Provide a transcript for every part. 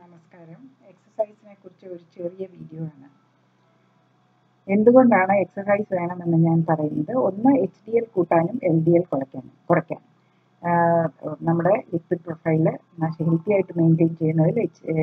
നമസ്കാരം എക്സസൈസിനെ കുറിച്ച് ഒരു ചെറിയ വീഡിയോ ആണ് എന്തുകൊണ്ടാണ് എക്സസൈസ് വേണമെന്ന് ഞാൻ പറയുന്നത് ഒന്ന് എച്ച് ഡി എൽ കൂട്ടാനും എൽ ഡി എൽ കുറയ്ക്കാനും കുറയ്ക്കാൻ നമ്മുടെ ലിപ്പിഡ് പ്രൊഫൈല് ഹെൽത്തി ആയിട്ട് മെയിൻറ്റെയിൻ ചെയ്യുന്നതിൽ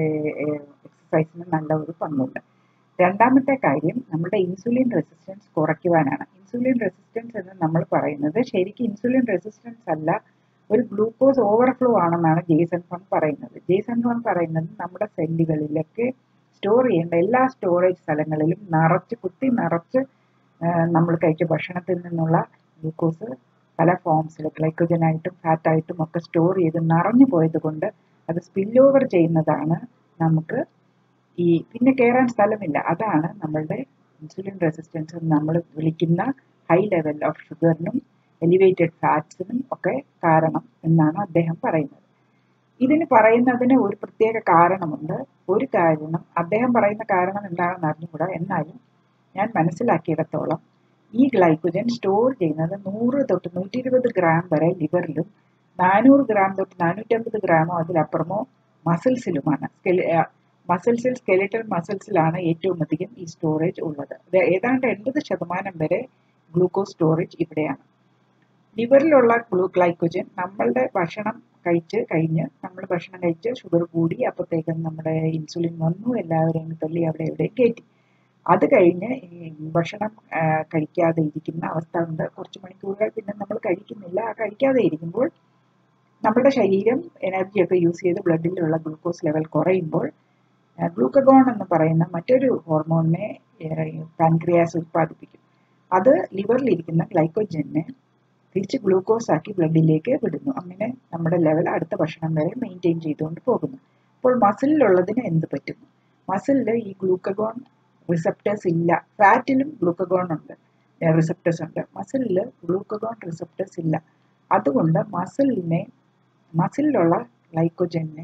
എക്സസൈസിന് നല്ല ഒരു പങ്കുണ്ട് രണ്ടാമത്തെ കാര്യം നമ്മുടെ ഇൻസുലിൻ റെസിസ്റ്റൻസ് കുറയ്ക്കുവാനാണ് ഇൻസുലിൻ റെസിസ്റ്റൻസ് എന്ന് നമ്മൾ പറയുന്നത് ശരിക്കും ഇൻസുലിൻ റെസിസ്റ്റൻസ് അല്ല ഒരു ഗ്ലൂക്കോസ് ഓവർഫ്ലോ ആണെന്നാണ് ജേസൺ ഫോൺ പറയുന്നത് ജേസൺ ഫോൺ പറയുന്നത് നമ്മുടെ സെല്ലുകളിലൊക്കെ സ്റ്റോർ ചെയ്യേണ്ട എല്ലാ സ്റ്റോറേജ് സ്ഥലങ്ങളിലും നിറച്ച് കുത്തി നിറച്ച് നമ്മൾ കഴിച്ച ഭക്ഷണത്തിൽ നിന്നുള്ള ഗ്ലൂക്കോസ് പല ഫോംസിൽ ഗ്ലൈക്കോജനായിട്ടും ഫാറ്റായിട്ടും ഒക്കെ സ്റ്റോർ ചെയ്ത് നിറഞ്ഞു പോയത് കൊണ്ട് അത് സ്പിൽ ഓവർ ചെയ്യുന്നതാണ് നമുക്ക് ഈ പിന്നെ കയറാൻ സ്ഥലമില്ല അതാണ് നമ്മളുടെ ഇൻസുലിൻ റെസിസ്റ്റൻസ് നമ്മൾ വിളിക്കുന്ന ഹൈ ലെവൽ ഓഫ് ഷുഗറിനും എലിവേറ്റഡ് ഫാറ്റ്സിനും ഒക്കെ കാരണം എന്നാണ് അദ്ദേഹം പറയുന്നത് ഇതിന് പറയുന്നതിന് ഒരു പ്രത്യേക കാരണമുണ്ട് ഒരു കാരണം അദ്ദേഹം പറയുന്ന കാരണം എന്താണെന്ന് അറിഞ്ഞുകൂടാ എന്നാലും ഞാൻ മനസ്സിലാക്കിയിടത്തോളം ഈ ഗ്ലൈക്കോജൻ സ്റ്റോർ ചെയ്യുന്നത് നൂറ് തൊട്ട് നൂറ്റി ഇരുപത് ഗ്രാം വരെ ലിവറിലും നാനൂറ് ഗ്രാം തൊട്ട് നാനൂറ്റമ്പത് ഗ്രാമോ അതിലപ്പുറമോ മസിൽസിലുമാണ് മസിൽസിൽ സ്കെലിറ്റൽ മസിൽസിലാണ് ഏറ്റവും അധികം ഈ സ്റ്റോറേജ് ഉള്ളത് ഏതാണ്ട് എൺപത് ശതമാനം വരെ ഗ്ലൂക്കോസ് സ്റ്റോറേജ് ഇവിടെയാണ് ലിവറിലുള്ള ഗ്ലൂ ഗ്ലൈക്കോജൻ നമ്മളുടെ ഭക്ഷണം കഴിച്ച് കഴിഞ്ഞ് നമ്മൾ ഭക്ഷണം കഴിച്ച് ഷുഗർ കൂടി അപ്പോഴത്തേക്കും നമ്മുടെ ഇൻസുലിൻ വന്നു എല്ലാവരെയും തള്ളി അവിടെ എവിടെയും കയറ്റി അത് കഴിഞ്ഞ് ഈ ഭക്ഷണം കഴിക്കാതെ ഇരിക്കുന്ന അവസ്ഥ ഉണ്ട് കുറച്ച് മണിക്കൂറുകൾ പിന്നെ നമ്മൾ കഴിക്കുന്നില്ല ആ കഴിക്കാതെ ഇരിക്കുമ്പോൾ നമ്മുടെ ശരീരം എനർജിയൊക്കെ യൂസ് ചെയ്ത് ബ്ലഡിലുള്ള ഗ്ലൂക്കോസ് ലെവൽ കുറയുമ്പോൾ ഗ്ലൂക്കഗോൺ എന്ന് പറയുന്ന മറ്റൊരു ഹോർമോണിനെ പാൻക്രിയാസ് ഉത്പാദിപ്പിക്കും അത് ലിവറിലിരിക്കുന്ന ഗ്ലൈക്കോജനെ തിരിച്ച് ഗ്ലൂക്കോസ് ആക്കി ബ്ലഡിലേക്ക് വിടുന്നു അങ്ങനെ നമ്മുടെ ലെവൽ അടുത്ത ഭക്ഷണം വരെ മെയിൻറ്റെയിൻ ചെയ്തുകൊണ്ട് പോകുന്നു അപ്പോൾ മസിലിലുള്ളതിന് എന്ത് പറ്റുന്നു മസിലിൽ ഈ ഗ്ലൂക്കഗോൺ റിസപ്റ്റേഴ്സ് ഇല്ല ഫാറ്റിലും ഗ്ലൂക്കഗോൺ ഉണ്ട് റിസപ്റ്റേഴ്സ് ഉണ്ട് മസിലിൽ ഗ്ലൂക്കഗോൺ റിസപ്റ്റേഴ്സ് ഇല്ല അതുകൊണ്ട് മസിലിനെ മസിലിലുള്ള ഗ്ലൈക്കോജനെ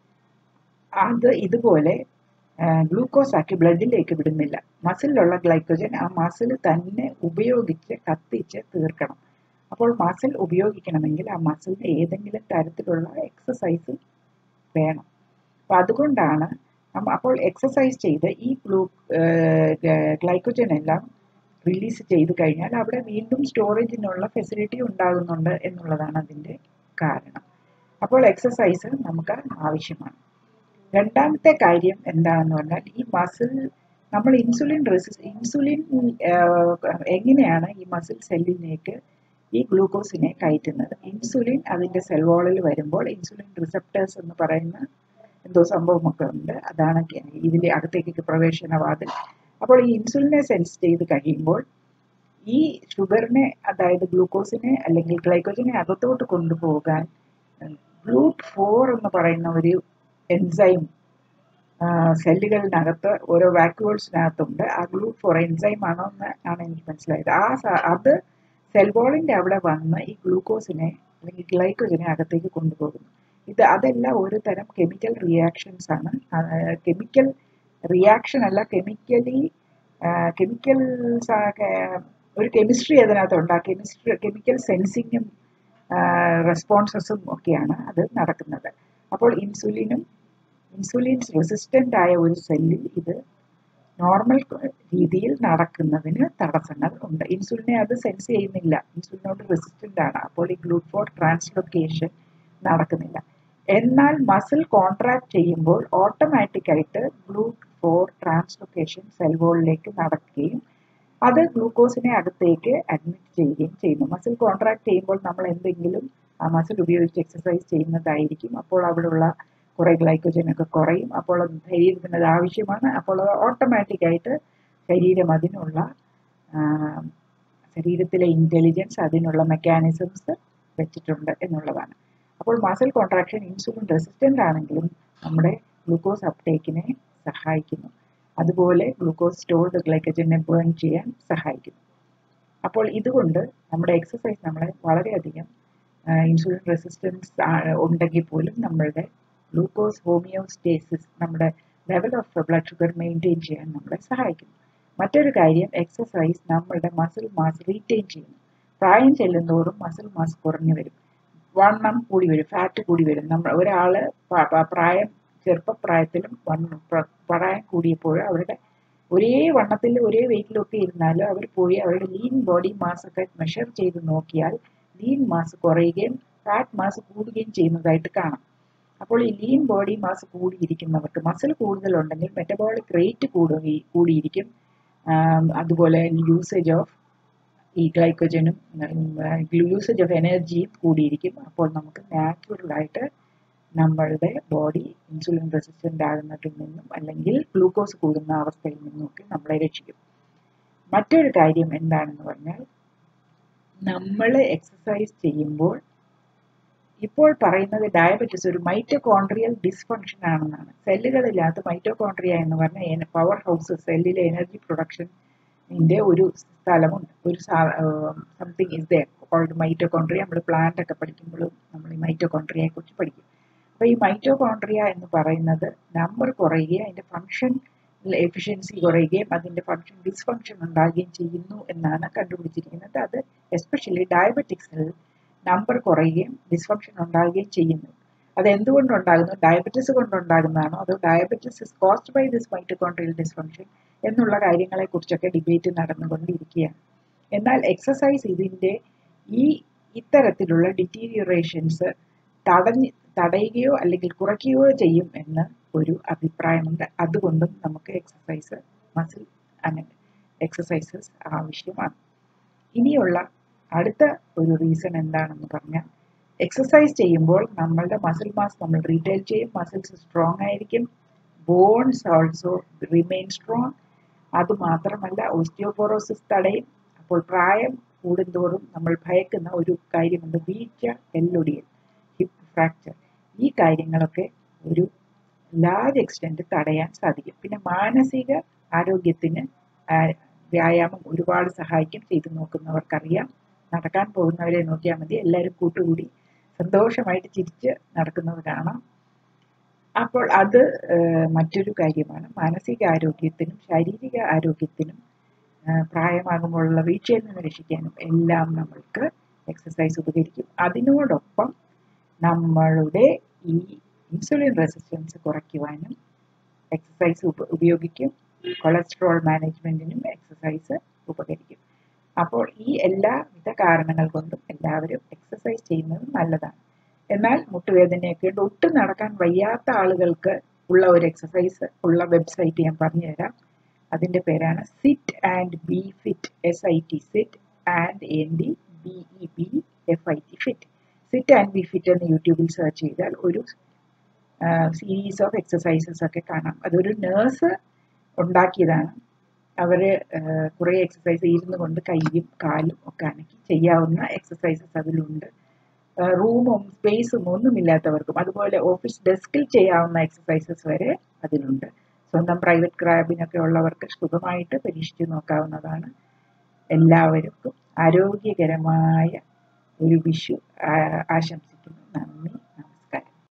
അത് ഇതുപോലെ ഗ്ലൂക്കോസ് ആക്കി ബ്ലഡിലേക്ക് വിടുന്നില്ല മസിലിലുള്ള ഗ്ലൈക്കോജൻ ആ മസിൽ തന്നെ ഉപയോഗിച്ച് കത്തിച്ച് തീർക്കണം അപ്പോൾ മസിൽ ഉപയോഗിക്കണമെങ്കിൽ ആ മസിലിന് ഏതെങ്കിലും തരത്തിലുള്ള എക്സസൈസ് വേണം അപ്പം അതുകൊണ്ടാണ് അപ്പോൾ എക്സസൈസ് ചെയ്ത് ഈ ഗ്ലൂ ഗ്ലൈക്കോജൻ എല്ലാം റിലീസ് ചെയ്ത് കഴിഞ്ഞാൽ അവിടെ വീണ്ടും സ്റ്റോറേജിനുള്ള ഫെസിലിറ്റി ഉണ്ടാകുന്നുണ്ട് എന്നുള്ളതാണ് അതിൻ്റെ കാരണം അപ്പോൾ എക്സസൈസ് നമുക്ക് ആവശ്യമാണ് രണ്ടാമത്തെ കാര്യം എന്താണെന്ന് പറഞ്ഞാൽ ഈ മസിൽ നമ്മൾ ഇൻസുലിൻ റെസിസ് ഇൻസുലിൻ എങ്ങനെയാണ് ഈ മസിൽ സെല്ലിലേക്ക് ഈ ഗ്ലൂക്കോസിനെ കയറ്റുന്നത് ഇൻസുലിൻ അതിൻ്റെ സെൽ വാളിൽ വരുമ്പോൾ ഇൻസുലിൻ റിസപ്റ്റേഴ്സ് എന്ന് പറയുന്ന എന്തോ സംഭവമൊക്കെ ഉണ്ട് അതാണ് ഇതിൻ്റെ അകത്തേക്ക് പ്രവേശനവാതിൽ അപ്പോൾ ഈ ഇൻസുലിനെ സെൻസ് ചെയ്ത് കഴിയുമ്പോൾ ഈ ഷുഗറിനെ അതായത് ഗ്ലൂക്കോസിനെ അല്ലെങ്കിൽ ഗ്ലൈക്കോജനെ അകത്തോട്ട് കൊണ്ടുപോകാൻ ഗ്ലൂട്ട് ഫോർ എന്ന് പറയുന്ന ഒരു എൻസൈം സെല്ലുകളിനകത്ത് ഓരോ വാക്യൂൾസിനകത്തുണ്ട് ആ ഗ്ലൂട്ട് ഫോർ എൻസൈം ആണോ എന്ന് ആണ് എനിക്ക് മനസ്സിലായത് ആ അത് സെൽ വോളിൻ്റെ അവിടെ വന്ന് ഈ ഗ്ലൂക്കോസിനെ അല്ലെങ്കിൽ ഗ്ലൈക്കോജനെ അകത്തേക്ക് കൊണ്ടുപോകുന്നു ഇത് അതെല്ലാം ഒരു തരം കെമിക്കൽ റിയാക്ഷൻസ് ആണ് കെമിക്കൽ റിയാക്ഷൻ അല്ല കെമിക്കലി കെമിക്കൽസ് ഒരു കെമിസ്ട്രി അതിനകത്തുണ്ട് ആ കെമിസ്ട്രി കെമിക്കൽ സെൻസിങ്ങും റെസ്പോൺസസും ഒക്കെയാണ് അത് നടക്കുന്നത് അപ്പോൾ ഇൻസുലിനും ഇൻസുലിൻസ് റെസിസ്റ്റൻ്റ് ആയ ഒരു സെല്ലിൽ ഇത് നോർമൽ രീതിയിൽ നടക്കുന്നതിന് തടസ്സങ്ങൾ ഉണ്ട് ഇൻസുലിനെ അത് സെൻസ് ചെയ്യുന്നില്ല ഇൻസുലിനോട് റെസിസ്റ്റൻ്റ് ആണ് അപ്പോൾ ഈ ഗ്ലൂക്കോഡ് ട്രാൻസ്ലൊക്കേഷൻ നടക്കുന്നില്ല എന്നാൽ മസിൽ കോൺട്രാക്ട് ചെയ്യുമ്പോൾ ഓട്ടോമാറ്റിക് ആയിട്ട് ഗ്ലൂട്ട് ഫോർ ട്രാൻസ്ലൊക്കേഷൻ സെൽ വോളിലേക്ക് നടക്കുകയും അത് ഗ്ലൂക്കോസിനെ അകത്തേക്ക് അഡ്മിറ്റ് ചെയ്യുകയും ചെയ്യുന്നു മസിൽ കോൺട്രാക്ട് ചെയ്യുമ്പോൾ നമ്മൾ എന്തെങ്കിലും ആ മസിൽ ഉപയോഗിച്ച് എക്സസൈസ് ചെയ്യുന്നതായിരിക്കും അപ്പോൾ അവിടെയുള്ള കുറേ ഗ്ലൈക്കോജൻ ഒക്കെ കുറയും അപ്പോൾ ശരീരത്തിന് അത് ആവശ്യമാണ് അപ്പോൾ അത് ഓട്ടോമാറ്റിക്കായിട്ട് ശരീരം അതിനുള്ള ശരീരത്തിലെ ഇൻ്റലിജൻസ് അതിനുള്ള മെക്കാനിസംസ് വെച്ചിട്ടുണ്ട് എന്നുള്ളതാണ് അപ്പോൾ മസിൽ കോൺട്രാക്ഷൻ ഇൻസുലിൻ റെസിസ്റ്റൻ്റ് ആണെങ്കിലും നമ്മുടെ ഗ്ലൂക്കോസ് അപ്ടേക്കിനെ സഹായിക്കുന്നു അതുപോലെ ഗ്ലൂക്കോസ് സ്റ്റോർഡ് ഗ്ലൈക്കജനെ ബേൺ ചെയ്യാൻ സഹായിക്കുന്നു അപ്പോൾ ഇതുകൊണ്ട് നമ്മുടെ എക്സസൈസ് നമ്മളെ വളരെയധികം ഇൻസുലിൻ റെസിസ്റ്റൻസ് ഉണ്ടെങ്കിൽ പോലും നമ്മളുടെ ഗ്ലൂക്കോസ് ഹോമിയോസ്റ്റേസിസ് നമ്മുടെ level of blood sugar maintain ചെയ്യാൻ നമ്മളെ സഹായിക്കുന്നു മറ്റൊരു കാര്യം എക്സസൈസ് നമ്മളുടെ മസിൽ മാസ് റീറ്റെയിൻ ചെയ്യുന്നു പ്രായം ചെല്ലുന്തോറും മസിൽ മാസ് കുറഞ്ഞു വരും വണ്ണം കൂടി വരും ഫാറ്റ് കൂടി വരും നമ്മൾ ഒരാൾ പ്രായം ചെറുപ്പപ്രായത്തിലും വണ്ണം പ്ര- പ്രായം കൂടിയപ്പോൾ അവരുടെ ഒരേ വണ്ണത്തിൽ ഒരേ വെയിറ്റിലും ഒക്കെ ഇരുന്നാലും അവർ പോയി അവരുടെ ലീൻ ബോഡി മാസ് ഒക്കെ മെഷർ ചെയ്ത് നോക്കിയാൽ ലീൻ മാസ് കുറയുകയും ഫാറ്റ് മാസ് കൂടുകയും ചെയ്യുന്നതായിട്ട് കാണാം അപ്പോൾ ഈ ലീൻ ബോഡി മാസ് കൂടിയിരിക്കുന്നവർക്ക് മസിൽ കൂടുതലുണ്ടെങ്കിൽ മെറ്റബോളിക് റേറ്റ് കൂടുകയും കൂടിയിരിക്കും ആം, അതുപോലെ യൂസേജ് ഓഫ് ഈ ഗ്ലൈക്കോജനും യൂസേജ് ഓഫ് എനർജിയും കൂടിയിരിക്കും അപ്പോൾ നമുക്ക് നാച്ചുറലായിട്ട് നമ്മളുടെ ബോഡി ഇൻസുലിൻ റെസിസ്റ്റൻ്റ് ആകുന്നതിൽ നിന്നും അല്ലെങ്കിൽ ഗ്ലൂക്കോസ് കൂടുന്ന അവസ്ഥയിൽ നിന്നുമൊക്കെ നമ്മളെ രക്ഷിക്കും മറ്റൊരു കാര്യം എന്താണെന്ന് പറഞ്ഞാൽ നമ്മൾ എക്സസൈസ് ചെയ്യുമ്പോൾ ഇപ്പോൾ പറയുന്നത് ഡയബറ്റിസ് ഒരു മൈറ്റോകോൺട്രിയൽ ഡിസ്ഫങ്ഷൻ ആണെന്നാണ് സെല്ലുകളില്ലാത്ത മൈറ്റോകോൺട്രിയ എന്ന് പറഞ്ഞാൽ പവർ ഹൗസ് സെല്ലിലെ എനർജി പ്രൊഡക്ഷൻ്റെ ഒരു സ്ഥലമുണ്ട് ഒരു something is there called mitochondria നമ്മൾ പ്ലാന്റ് ഒക്കെ പഠിക്കുമ്പോഴും നമ്മൾ ഈ മൈറ്റോകോൺട്രിയയെ കുറിച്ച് പഠിക്കും അപ്പോൾ ഈ മൈറ്റോകോൺട്രിയ എന്ന് പറയുന്നത് നമ്പർ കുറയുകയും അതിൻ്റെ ഫങ്ഷൻ എഫിഷ്യൻസി കുറയുകയും അതിൻ്റെ ഫങ്ഷൻ ഡിസ്ഫങ്ഷൻ ഉണ്ടാകുകയും ചെയ്യുന്നു എന്നാണ് കണ്ടുപിടിച്ചിരിക്കുന്നത് അത് എസ്പെഷ്യലി ഡയബറ്റിക്സിൽ നമ്പർ കുറയുകയും ഡിസ്ഫങ്ഷൻ ഉണ്ടാകുകയും ചെയ്യുന്നു അത് എന്തുകൊണ്ടുണ്ടാകുന്നു ഡയബറ്റിസ് കൊണ്ടുണ്ടാകുന്നതാണോ അതോ diabetes is caused by this mitochondrial dysfunction എന്നുള്ള കാര്യങ്ങളെ കുറിച്ചൊക്കെ ഡിബേറ്റ് നടന്നുകൊണ്ടിരിക്കുകയാണ് എന്നാൽ എക്സസൈസ് ഇതിൻ്റെ ഈ ഇത്തരത്തിലുള്ള ഡിറ്റീരിയറേഷൻസ് തടഞ്ഞ് തടയുകയോ അല്ലെങ്കിൽ കുറയ്ക്കുകയോ ചെയ്യും എന്ന് ഒരു അഭിപ്രായമുണ്ട് അതുകൊണ്ടും നമുക്ക് എക്സസൈസ് മസിൽ അങ്ങനെ എക്സസൈസസ് ആവശ്യമാണ് ഇനിയുള്ള അടുത്ത ഒരു റീസൺ എന്താണെന്ന് പറഞ്ഞാൽ എക്സസൈസ് ചെയ്യുമ്പോൾ നമ്മളുടെ മസിൽ മാസ് നമ്മൾ റീറ്റെയിൽ ചെയ്യും മസിൽസ് സ്ട്രോങ് ആയിരിക്കും ബോൺസ് ഓൾസോ റിമെയിൻ സ്ട്രോങ് അത് മാത്രമല്ല ഓസ്റ്റിയോപോറോസിസ് തടയും അപ്പോൾ പ്രായം കൂടുന്തോറും നമ്മൾ ഭയക്കുന്ന ഒരു കാര്യമുണ്ട് വീഴ്ച എല്ലൊടിയൽ ഹിപ്പ് ഫ്രാക്ചർ ഈ കാര്യങ്ങളൊക്കെ ഒരു ലാർജ് എക്സ്റ്റെൻറ്റ് തടയാൻ സാധിക്കും പിന്നെ മാനസിക ആരോഗ്യത്തിന് ആ, വ്യായാമം ഒരുപാട് സഹായിക്കും ചെയ്തു നോക്കുന്നവർക്കറിയാം നടക്കാൻ പോകുന്നവരെ നോക്കിയാൽ മതി എല്ലാവരും കൂട്ടുകൂടി സന്തോഷമായിട്ട് ചിരിച്ച് നടക്കുന്നത് കാണാം അപ്പോൾ അത് ഏഹ്, മറ്റൊരു കാര്യമാണ് മാനസിക ആരോഗ്യത്തിനും ശാരീരിക ആരോഗ്യത്തിനും ഏഹ്, പ്രായമാകുമ്പോഴുള്ള വീഴ്ചയിൽ നിന്ന് രക്ഷിക്കാനും എല്ലാം നമ്മൾക്ക് എക്സസൈസ് ഉപകരിക്കും അതിനോടൊപ്പം നമ്മളുടെ ഈ ഇൻസുലിൻ റെസിസ്റ്റൻസ് കുറയ്ക്കുവാനും എക്സസൈസ് ഉപ ഉപയോഗിക്കും കൊളസ്ട്രോൾ മാനേജ്മെന്റിനും എക്സസൈസ് ഉപകരിക്കും അപ്പോൾ ഈ എല്ലാവിധ കാരണങ്ങൾ കൊണ്ടും എല്ലാവരും എക്സസൈസ് ചെയ്യുന്നത് നല്ലതാണ് എന്നാൽ മുട്ടുവേദനയൊക്കെ ഉണ്ട് ഒട്ടും നടക്കാൻ വയ്യാത്ത ആളുകൾക്ക് ഉള്ള ഒരു എക്സസൈസ് ഉള്ള വെബ്സൈറ്റ് ഞാൻ പറഞ്ഞുതരാം അതിൻ്റെ പേരാണ് sit and B fit S I T sit and N D B E B F I T fit sit and B fit എന്ന് യൂട്യൂബിൽ സെർച്ച് ചെയ്താൽ ഒരു സീരീസ് ഓഫ് എക്സസൈസസ് ഒക്കെ കാണാം അതൊരു നേഴ്സ് ഉണ്ടാക്കിയതാണ് അവർ കുറേ എക്സസൈസ് ഇരുന്ന് കൊണ്ട് കൈയും കാലും ഒക്കെ അനക്കി ചെയ്യാവുന്ന എക്സസൈസസ് അതിലുണ്ട് റൂമും സ്പേസും ഒന്നുമില്ലാത്തവർക്കും അതുപോലെ ഓഫീസ് ഡെസ്കിൽ ചെയ്യാവുന്ന എക്സസൈസസ് വരെ അതിലുണ്ട് സ്വന്തം പ്രൈവറ്റ് ക്രാബിനൊക്കെ ഉള്ളവർക്ക് സുഖമായിട്ട് പരീക്ഷിച്ച് നോക്കാവുന്നതാണ് എല്ലാവർക്കും ആരോഗ്യകരമായ ഒരു വിഷു ആ- ആശംസിക്കുന്നു നന്ദി